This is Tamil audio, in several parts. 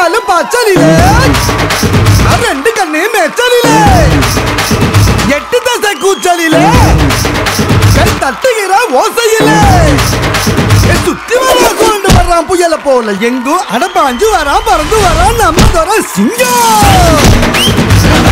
காலு பச்சலிலே நான் ரெண்டு கண்ணு மெச்சலிலே எட்டு தசை கூச்சலிலே கை தட்டுகிற ஓசையிலே என் சுத்தி வர கொண்டு வர்றான் புயல போல எங்கும் அடப்பாஞ்சு வரான் பறந்து வரான் நம்ம தர சிங்கம்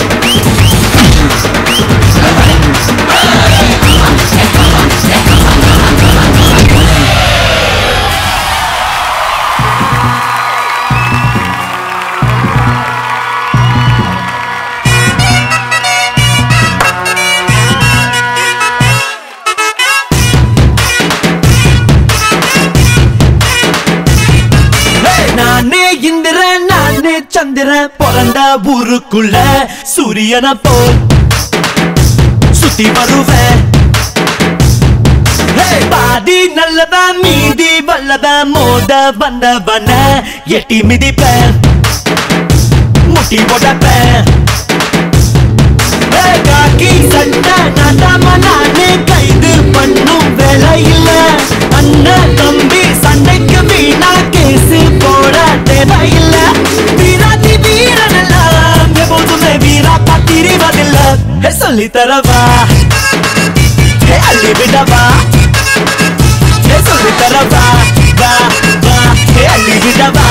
நானே இந்திரன் நானே சந்திரன் பிறந்த ஊருக்குள்ள சூரியனை போல் சுத்தி வருவேன் ஹே, பாதி நல்லவன் மீதி வல்லவன் மோத வந்தவன எட்டி மிதிப்பேன் முட்டி போட்டப்பேன் ஹே, காக்கி சட்டை நாட்டாம நானே கைது பண்ணும் வேலை இல்ல அண்ணன் தம்பி சண்டைக்கு வீணா கேசு போட தேவையில்ல வீராதி வீரனெல்லாம் எப்போதுமே வீரா பத்திரிவதில்ல ஹே, சொல்லி தரவா ஹே, அள்ளி விடவா ஹே, சொல்லி தரவா வா வா ஹே, அள்ளி விடவா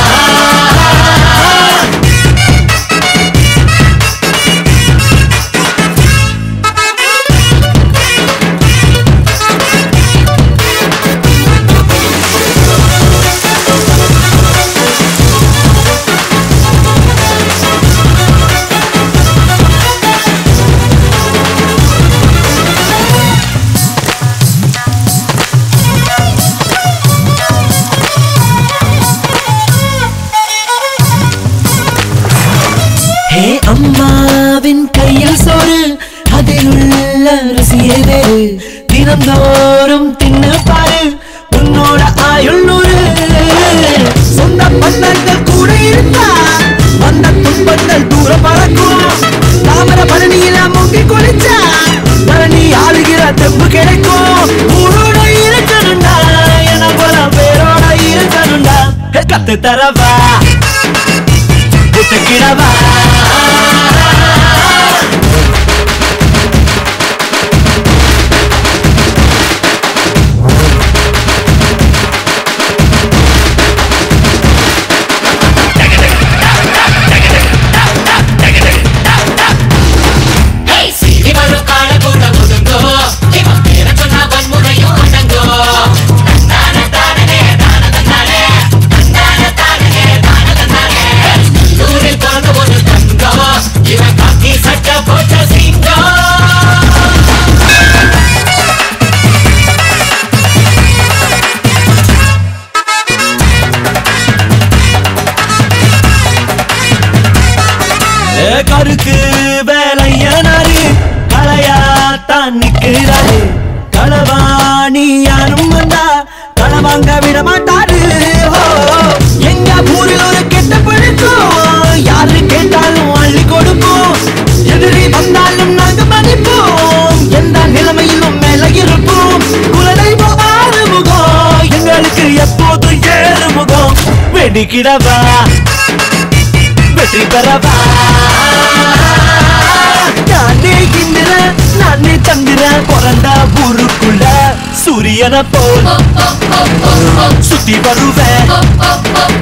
ஹே அம்மாவின் கையில் சோறு அதில் உள்ள ருசியே வேறு தினந்தோறும் தின்னு பாரு உன்னோட ஆயுள் நூறு சொந்த பந்தங்கள் கூட இருந்தா வந்த துன்பங்கள் தூர பறக்கும் தாமர பழனியில முங்கி குளிச்சா பழனி ஆளுகிற தெம்பு கிடைக்கும் ஊரோட இருக்கணும்டா என போல பேரோட இருக்கணும்டா ஹே, கத்து தரவா புத்துக்கிடவா இவரும் கால கூட ஒதுங்கோ இவன் பேர சொன்னா வன்முறையும் அடங்கோ தந்தான தானே தான தந்தானே தந்தான தானே தான தந்தானே ஊரில் பிறந்த ஒரு தங்கம் இவன் காக்கி சட்ட போட்ட சிங்கம் ஏ, கருக்கு வேலையனாரு களையாத்தான் நிக்கிறாரு களவாணி யாரும் வந்தா களவாங்க விட மாட்டாரு ஓ, எங்க ஊரில் ஒரு கெட்ட பழக்கம் யாரு கேட்டாலும் அள்ளி கொடுப்போம் எதிரி வந்தாலும் நாங்க மதிப்போம் எந்த நிலைமையிலும் மேல இருப்போம் குலதெய்வம் ஆறு முகம் எங்களுக்கு எப்போதும் ஏறு முகம் வெடிக்கிடவா வெற்றி பெறவா நானே இந்திரன் நானே சந்திரன் பிறந்த ஊருக்குள்ள சூரியனை போல் சுத்தி வருவேன்